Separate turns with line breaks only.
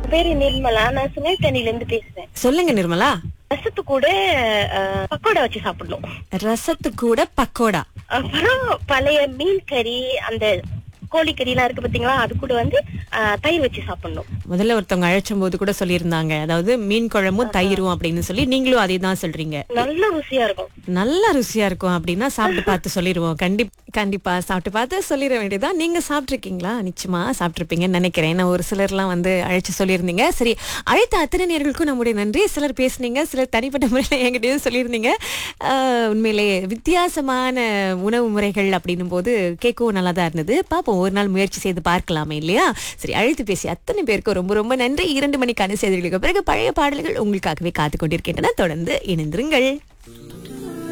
பேரு நிர்மலா நான் சுமைத்தண்ணில இருந்து பேசுறேன்
சொல்லுங்க நிர்மலா
ரசத்து கூட அஹ், பக்கோடா வச்சு சாப்பிடணும்
ரசத்து கூட பக்கோடா
அப்புறம் பழைய மீன் கறி அந்த கோழிக்கறி எல்லாம் இருக்கு பாத்தீங்களா அது கூட வந்து அஹ், தயிர் வச்சு சாப்பிடணும்
முதல்ல ஒருத்தவங்க அழைச்சும் போது கூட சொல்லியிருந்தாங்க அதாவது மீன் குழம்பும் தயிரும் அப்படின்னு சொல்லி நீங்களும் அதே தான் சொல்றீங்க
நல்ல ருசியா இருக்கும்
நல்ல ருசியா இருக்கும் அப்படின்னா சாப்பிட்டு பார்த்து சொல்லிடுவோம் கண்டிப் கண்டிப்பா சாப்பிட்டு பார்த்து சொல்லிட வேண்டியதுதான் நீங்க சாப்பிட்டிருக்கீங்களா நிச்சயமா சாப்பிட்டிருப்பீங்கன்னு நினைக்கிறேன் நான் ஒரு சிலர்லாம் வந்து அழைச்சு சொல்லியிருந்தீங்க சரி அழைத்த அத்தனை நேர்களுக்கும் நம்முடைய நன்றி சிலர் பேசுனீங்க சிலர் தனிப்பட்ட முறையில் என்கிட்டயும் சொல்லியிருந்தீங்க ஆஹ், உண்மையிலே வித்தியாசமான உணவு முறைகள் அப்படின்னும் போது கேட்கவும் நல்லா தான் இருந்தது பாப்போம் ஒரு நாள் முயற்சி செய்து பார்க்கலாமே இல்லையா சரி அழைத்து பேசி அத்தனை பேருக்கும் ரொம்ப ரொம்ப நன்றி இரண்டு மணிக்கான செய்திகளுக்கு பிறகு பழைய பாடல்கள் உங்களுக்காகவே காத்து கொண்டிருக்கின்றன தொடர்ந்து இணைந்திருங்கள்